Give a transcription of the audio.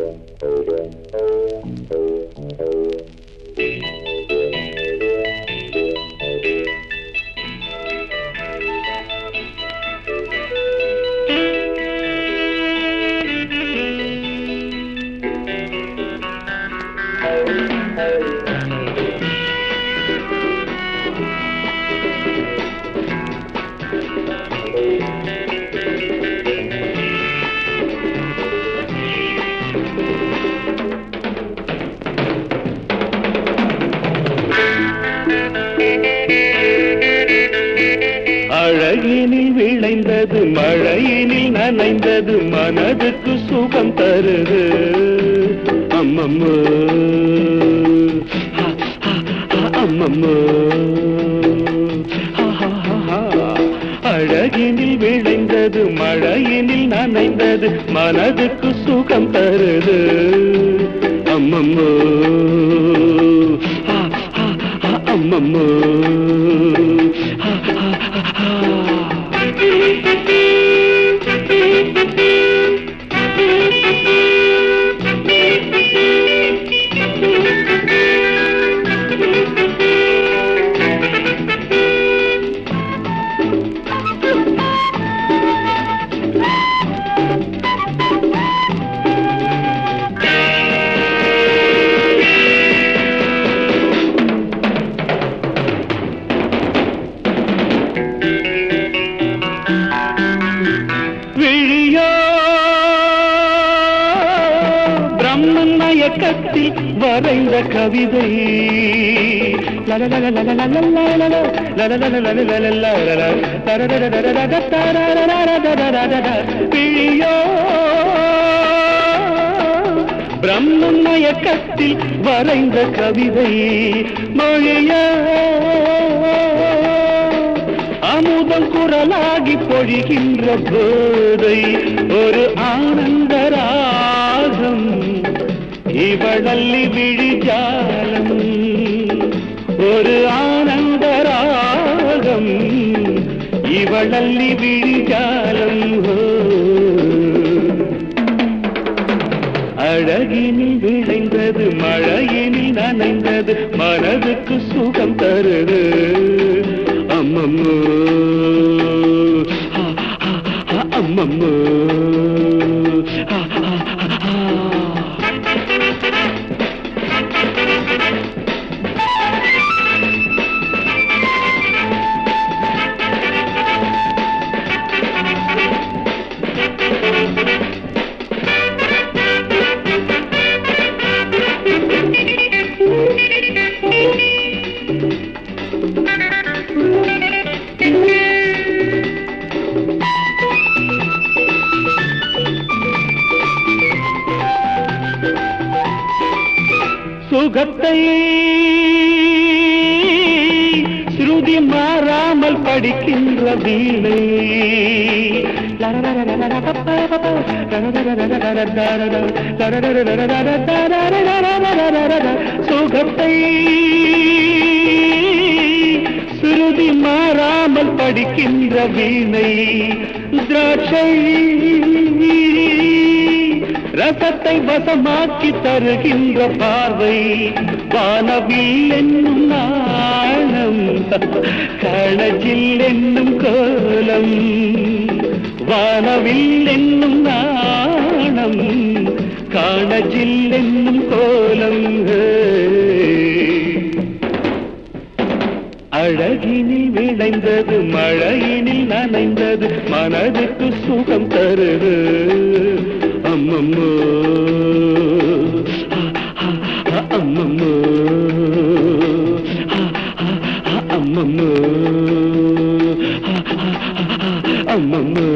அழகினில் விளைந்தது மழையினில் நனைந்தது மனதுக்கு சுகம் தருது அம்மம்மோ ஹா, ஹா, ஹா, அம்மம்மோ ஹா, ஹா, ஹா, ஹா. அழகினில் விளைந்தது மழையினில் நனைந்தது மனதுக்கு சுகம் தருது அம்மம்மோ ஹா, ஹா, ஹா, அம்மம்மோ ஹா, ஹா, ஹா, ஹா. விழியோ பிரம்மன் மயக்கத்தில் வரைந்த கவிதை விழியோ பிரம்மன் மயக்கத்தில் வரைந்த கவிதை மொழியோ அமுதம் குரலாகி பொழிகின்ற போதை ஒரு ஆனந்த ராகம் இவளல்லி விழிஜாலம் ஒரு ஆனந்த ராகம் இவளல்லி விழிஜாலம் ஓ. அழகினில் விளைந்தது மழையினில் நனைந்தது மனதுக்கு சுகம் தருது அம்மம்மோ ஹா, ஹா, ஹா, அம்மம்மோ ஹா, ஹா, ஹா, ஹா. சுகத்தை ஸ்ருதி மாறாமல் படிக்கின்ற வீணை சுகத்தை ஸ்ருதி மாறாமல் படிக்கின்ற வீணை திராட்சை ரசத்தை வசமாக்கி தருகின்ற பார்வை வானவில் என்னும் நாணம் கணஜில் என்னும் கோலம் வானவில் என்னும் நாணம் காணஜில் என்னும் கோலம் அழகினில் விளைந்தது மழையினில் நனைந்தது மனதுக்கு சுகம் தருது அம்மம்மோ ஆ, ஆ, ஆ, அம்மம்மோ ஆ, ஆ, ஆ, அம்மம்மோ ஆ, ஆ, ஆ, அம்மம்மோ